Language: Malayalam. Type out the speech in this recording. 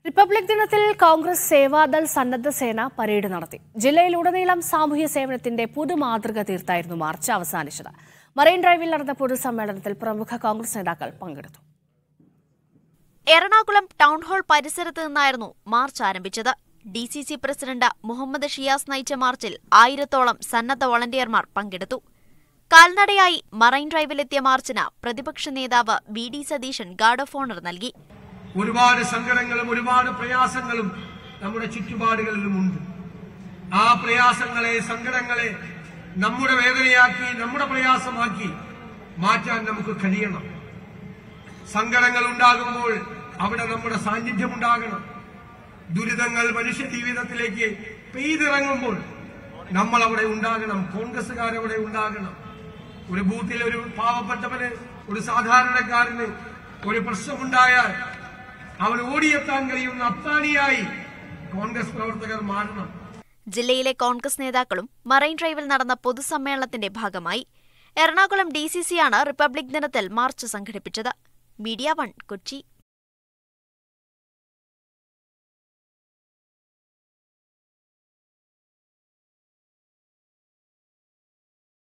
റിപ്പബ്ലിക് ദിനത്തിൽ കോൺഗ്രസ് സേവാദൾ സന്നദ്ധ സേന പരേഡ് നടത്തി ജില്ലയിലുടനീളം സാമൂഹ്യ സേവനത്തിന്റെ പുതുമാതൃക തീർത്തായിരുന്നു മാർച്ച് അവസാനിച്ചത് മറൈൻ ഡ്രൈവിൽ നടന്ന പൊതുസമ്മേളനത്തിൽ പ്രമുഖ കോൺഗ്രസ് നേതാക്കൾ പങ്കെടുത്തു എറണാകുളം ടൗൺ ഹാൾ പരിസരത്ത് നിന്നായിരുന്നു മാർച്ച് ആരംഭിച്ചത് D C C president Muhammad Shiyas നയിച്ച മാർച്ചിൽ ആയിരത്തോളം സന്നദ്ധ വോളണ്ടിയർമാർ പങ്കെടുത്തു കാൽനടയായി മറൈൻ ഡ്രൈവിലെത്തിയ മാർച്ചിന് പ്രതിപക്ഷ നേതാവ് V D Satheesan guard of honour നൽകി ഒരുപാട് സങ്കടങ്ങളും ഒരുപാട് പ്രയാസങ്ങളും നമ്മുടെ ചുറ്റുപാടുകളിലുമുണ്ട് ആ പ്രയാസങ്ങളെ സങ്കടങ്ങളെ നമ്മുടെ വേദനയാക്കി നമ്മുടെ പ്രയാസമാക്കി മാറ്റാൻ നമുക്ക് കഴിയണം സങ്കടങ്ങൾ ഉണ്ടാകുമ്പോൾ അവിടെ നമ്മുടെ സാന്നിധ്യം ഉണ്ടാകണം ദുരിതങ്ങൾ മനുഷ്യ ജീവിതത്തിലേക്ക് പെയ്തിറങ്ങുമ്പോൾ നമ്മൾ അവിടെ ഉണ്ടാകണം കോൺഗ്രസുകാരവിടെ ഉണ്ടാകണം ഒരു ബൂത്തിൽ ഒരു പാവപ്പെട്ടവന് ഒരു സാധാരണക്കാരന് ഒരു പ്രശ്നമുണ്ടായാൽ അവൻ ഓടിയെത്താൻ കഴിയുന്ന അത്താണിയായി കോൺഗ്രസ് പ്രവർത്തകർ മാറണം ജില്ലയിലെ കോൺഗ്രസ് നേതാക്കളും മറൈൻ ഡ്രൈവിൽ നടന്ന പൊതുസമ്മേളനത്തിന്റെ ഭാഗമായി എറണാകുളം ഡി സി സിയാണ് റിപ്പബ്ലിക് ദിനത്തിൽ മാർച്ച് സംഘടിപ്പിച്ചത് മീഡിയ വൺ കൊച്ചി